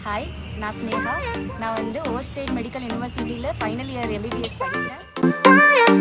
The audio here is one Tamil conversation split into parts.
ஹாய் நான் ஸ்னேகா நான் வந்து ஓ ஸ்டேட் மெடிக்கல் யூனிவர்சிட்டியில் ஃபைனல் இயர் எம்பிபிஎஸ் படிக்கிறேன்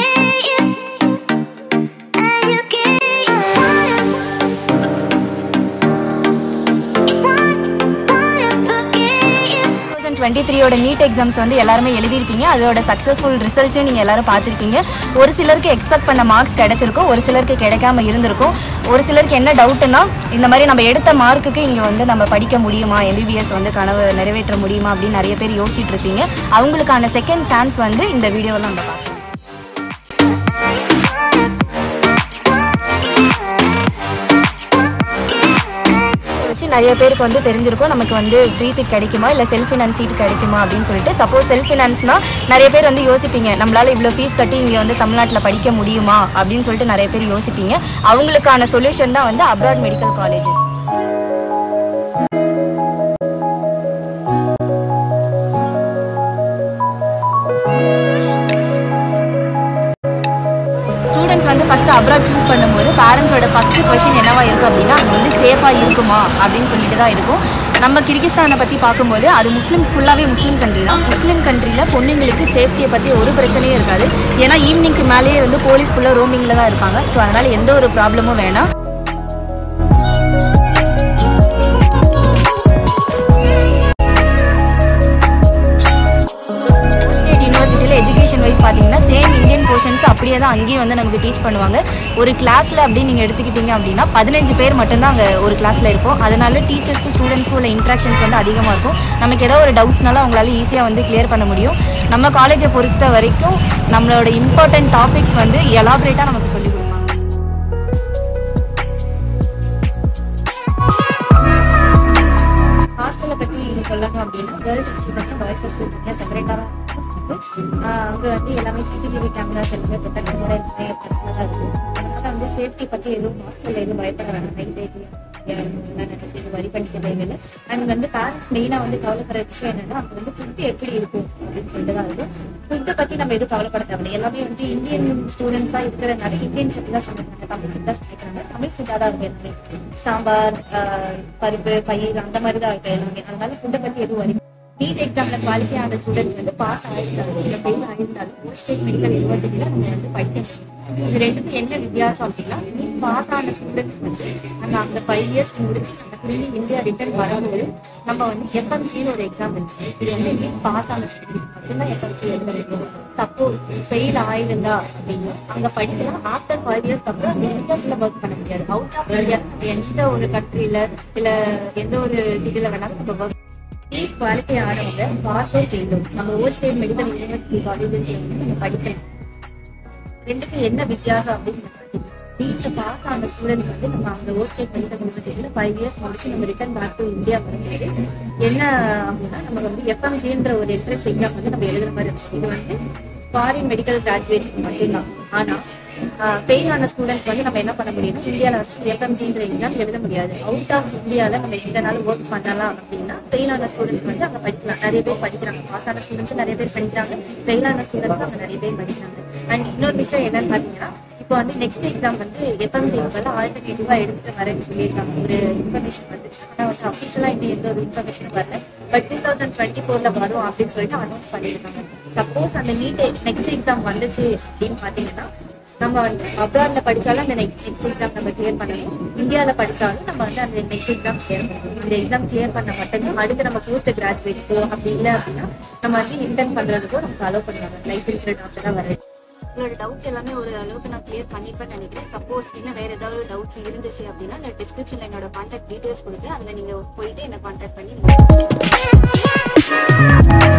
தௌசண்ட் டுவெண்ட்டி த்ரீயோட நீட் எக்ஸாம்ஸ் வந்து எல்லாருமே எழுதியிருப்பீங்க அதோட சக்ஸஸ்ஃபுல் ரிசல்ட்ஸையும் நீங்கள் எல்லாரும் பார்த்துருப்பீங்க ஒரு சிலருக்கு எக்ஸ்பெக்ட் பண்ண மார்க்ஸ் கிடைச்சிருக்கும் ஒரு சிலருக்கு கிடைக்காம இருந்திருக்கும் ஒரு சிலருக்கு என்ன டவுட்டுன்னா இந்த மாதிரி நம்ம எடுத்த மார்க்குக்கு இங்கே வந்து நம்ம படிக்க முடியுமா எம்பிபிஎஸ் வந்து கனவு நிறைவேற்ற முடியுமா அப்படின்னு நிறைய பேர் யோசிச்சுட்டு இருப்பீங்க அவங்களுக்கான செகண்ட் சான்ஸ் வந்து இந்த வீடியோவில் நம்ம பார்க்கலாம் வச்சு நிறைய பேருக்கு வந்து தெரிஞ்சிருக்கும் நமக்கு வந்து ஃப்ரீ சீட் கிடைக்குமா இல்லை செல்ஃப் ஃபினான்ஸ் சீட் கிடைக்குமா அப்படின்னு சொல்லிட்டு சப்போஸ் செல்ஃப் ஃபினான்ஸ்னா நிறைய பேர் வந்து யோசிப்பீங்க நம்மளால இவ்வளோ ஃபீஸ் கட்டி இங்கே வந்து தமிழ்நாட்டில் படிக்க முடியுமா அப்படின்னு சொல்லிட்டு நிறைய பேர் யோசிப்பீங்க அவங்களுக்கான சொல்யூஷன் தான் வந்து அப்ராட் மெடிக்கல் காலேஜஸ் ஸ்டூடெண்ட்ஸ் வந்து ஃபஸ்ட்டு அப்ராட் சூஸ் பண்ணும்போது பேரண்ட்ஸோட ஃபஸ்ட்டு கொஷின் என்னவா இருக்கும் அப்படின்னா அங்கே வந்து சேஃபாக இருக்குமா அப்படின்னு சொல்லிட்டு தான் இருக்கும் நம்ம கிர்கிஸ்தானை பற்றி பார்க்கும்போது அது முஸ்லீம் ஃபுல்லாகவே முஸ்லீம் கண்ட்ரி தான் முஸ்லீம் கண்ட்ரியில் பொண்ணுங்களுக்கு சேஃப்டியை பற்றி ஒரு பிரச்சனையும் இருக்காது ஏன்னா ஈவினிங்க்கு மேலேயே வந்து போலீஸ் ஃபுல்லாக ரோமிங்கில் தான் இருப்பாங்க ஸோ அதனால் எந்த ஒரு ப்ராப்ளமும் வேணாம் ஸ்டேட் யூனிவர்சிட்டியில் எஜுகேஷன் வைஸ் பார்த்தீங்கன்னா சேம் இந்தியன் போர்ஷன்ஸ் அப்படியே தான் அங்கேயும் வந்து நமக்கு டீச் பண்ணுவாங்க ஒரு கிளாஸில் அப்படின்னு நீங்கள் எடுத்துக்கிட்டீங்க அப்படின்னா பதினஞ்சு பேர் மட்டும்தான் அங்கே ஒரு கிளாஸில் இருப்போம் அதனால டீச்சர்ஸ்க்கும் ஸ்டூடெண்ட்ஸ்க்கும் உள்ள இன்ட்ராக்ஷன்ஸ் வந்து அதிகமாக இருக்கும் நமக்கு ஏதோ ஒரு டவுட்ஸ்னால அவங்களால ஈஸியாக வந்து கிளியர் பண்ண முடியும் நம்ம காலேஜை பொறுத்த வரைக்கும் நம்மளோட இம்பார்ட்டன்ட் டாபிக்ஸ் வந்து எலாபரேட்டாக நமக்கு சொல்லிக் கொடுப்பாங்க ஹாஸ்டலை பற்றி சொல்லணும் அப்படின்னா கேர்ள்ஸ் ஹாஸ்டல் பற்றி பாய்ஸ் ஹாஸ்டல் பற்றி செப்பரேட்டாக தான் இருக்கு அங்கே வந்து எல்லாமே சிசிடிவி கேமராஸ் எல்லாமே ப்ரொடெக்டடோட எல்லாமே பக்கத்தில் தான் இருக்கும் அதனால வந்து சேஃப்டி பற்றி எதுவும் ஹாஸ்டலில் எதுவும் பயப்பட வேணாம் நைட் டைத்தில் நினச்சி இது வரி பண்ணிக்க தேவையில்லை அண்ட் வந்து பேரண்ட்ஸ் மெயினாக வந்து கவலைப்படுற விஷயம் என்னன்னா அங்கே வந்து ஃபுட்டு எப்படி இருக்கும் அப்படின்னு சொல்லிட்டு தான் இருக்கும் ஃபுட்டை பற்றி நம்ம எதுவும் கவலைப்பட தேவையில்லை எல்லாமே வந்து இந்தியன் ஸ்டூடெண்ட்ஸ் தான் இருக்கிறதுனால இந்தியன் செஃப் தான் சமைக்கிறாங்க தமிழ் செஃப் தான் சமைக்கிறாங்க தமிழ் ஃபுட்டாக தான் இருக்கும் எல்லாமே சாம்பார் ஆஹ், பருப்பு பயிர் அந்த மாதிரி தான் இருக்கும் எல்லாமே அதனால ஃபுட்டை பற்றி எதுவும் வரி நீட் எக்ஸாம்ல குவாலிஃபை ஆன ஸ்டூடெண்ட்ஸ் வந்து பாஸ் ஆயிருந்தாலும் இல்லை ஃபெயில் ஆயிருந்தாலும் போஸ்ட் ஸ்டேட் மெடிக்கல் யூனிவர்சிட்டியில் நம்ம வந்து படிக்க முடியும் இது ரெண்டுக்கும் என்ன வித்தியாசம் அப்படின்னா நீட் பாஸ் ஆன ஸ்டூடெண்ட்ஸ் வந்து நம்ம அந்த ஃபைவ் இயர்ஸ் முடிச்சு நம்ம திரும்பி இந்தியா ரிட்டர்ன் வரும்போது நம்ம வந்து எஃப்எம்ஜின்னு ஒரு எக்ஸாம் இருக்கு இது வந்து நீட் பாஸ் ஆன ஸ்டூடெண்ட்ஸ் மட்டும்தான் எஃப்எம்ஜி எழுத முடியும் சப்போஸ் ஃபெயில் ஆயிருந்தா அப்படின்னா அங்க படிக்கலாம் ஆஃப்டர் ஃபைவ் இயர்ஸ்க்கு அப்புறம் அந்த இந்தியாக்குள்ள ஒர்க் பண்ண முடியாது அவுட் ஆஃப் இந்தியா எந்த ஒரு கண்ட்ரியில இல்ல எந்த ஒரு சிட்டில வேணாலும் நம்ம ஒர்க் நீட் குவாலிஃபை ஆனவங்க பாஸோ ஃபெயிலோ நம்ம ஓ ஸ்டேட் மெடிக்கல் யூனிவர்சிட்டி காலேஜஸ்ல வந்து நம்ம படிக்கலாம் ரெண்டுக்கும் என்ன வித்தியாசம் அப்படின்னு நீட்ல பாஸ் ஆன ஸ்டூடெண்ட்ஸ் வந்து நம்ம அந்த ஓ ஸ்டேட் மெடிக்கல் யூனிவர்சிட்டியில ஃபைவ் இயர்ஸ் முடிச்சு நம்ம ரிட்டர்ன் பேக் டு இந்தியா வரும்போது என்ன அப்படின்னா நம்ம வந்து எஃப்எம்ஜின்ற ஒரு என்ட்ரன்ஸ் எக்ஸாம் வந்து நம்ம எழுதுற மாதிரி இருக்கும் இது வந்து ஃபாரின் மெடிக்கல் கிராஜுவேட்ஸ் மட்டும்தான் ஆனா ஃபெயில் ஆன ஸ்டூடெண்ட்ஸ் வந்து நம்ம என்ன பண்ண முடியும்னா இந்தியாவில் வந்து எஃப்எம்ஜின்ற எக்ஸாம் எழுத முடியாது அவுட் ஆஃப் இந்தியாவில் நம்ம எந்த நாள் ஒர்க் பண்ணலாம் அப்படின்னா ஃபெயில் ஆன ஸ்டூடெண்ட்ஸ் வந்து அங்கே படிக்கலாம் நிறைய பேர் படிக்கிறாங்க பாஸ் ஆன ஸ்டூடெண்ட்ஸ் நிறைய பேர் படிக்கிறாங்க ஃபெயில் ஆன ஸ்டூடெண்ட்ஸ் அங்கே நிறைய பேர் படிக்கிறாங்க அண்ட் இன்னொரு விஷயம் என்னன்னு பார்த்தீங்கன்னா இப்போ வந்து நெக்ஸ்ட் எக்ஸாம் வந்து எஃப்எம்ஜிக்கு வந்து ஆல்டர்னேட்டிவாக எடுத்துட்டு வரேன்னு சொல்லியிருக்காங்க ஒரு இன்ஃபர்மேஷன் வந்து ஆனால் வந்து அஃபிஷியலாக இன்னும் எந்த ஒரு இன்ஃபர்மேஷன் வரல பட் டூ தௌசண்ட் டுவெண்ட்டி ஃபோரில் வரும் அப்படின்னு சொல்லிட்டு அனௌன்ஸ் பண்ணியிருக்காங்க சப்போஸ் அந்த நீட் நெக்ஸ்ட் எக்ஸாம் வந்துச்சு அப்படின்னு பார்த்தீங்கன்னா நம்ம வந்து அப்ராட்ல படிச்சாலும் அந்த நெக்ஸ்ட் எக்ஸாம் நம்ம கிளியர் பண்ணணும் இந்தியால படிச்சாலும் நம்ம வந்து அந்த நெக்ஸ்ட் எக்ஸாம் கிளியர் பண்ணணும் இந்த எக்ஸாம் கிளியர் பண்ண மட்டும்தான் அடுத்து நம்ம போஸ்ட் கிராஜுவேட்ஸ்க்கோ அப்படி இல்லை அப்படின்னா நம்ம வந்து இன்டர்ன் பண்றதுக்கோ நமக்கு அலோவ் பண்ணுவாங்க லைசன்ஸ் டாக்டரா வர உங்களோட டவுட்ஸ் எல்லாமே ஒரு அளவுக்கு நான் கிளியர் பண்ணிருப்பேன் நினைக்கிறேன் சப்போஸ் இன்னும் வேற ஏதாவது டவுட்ஸ் இருந்துச்சு அப்படின்னா நான் டிஸ்கிரிப்ஷன்ல என்னோட கான்டாக்ட் டீடைல்ஸ் கொடுக்குறேன் அதுல நீங்க போயிட்டு என்ன கான்டாக்ட் பண்ணி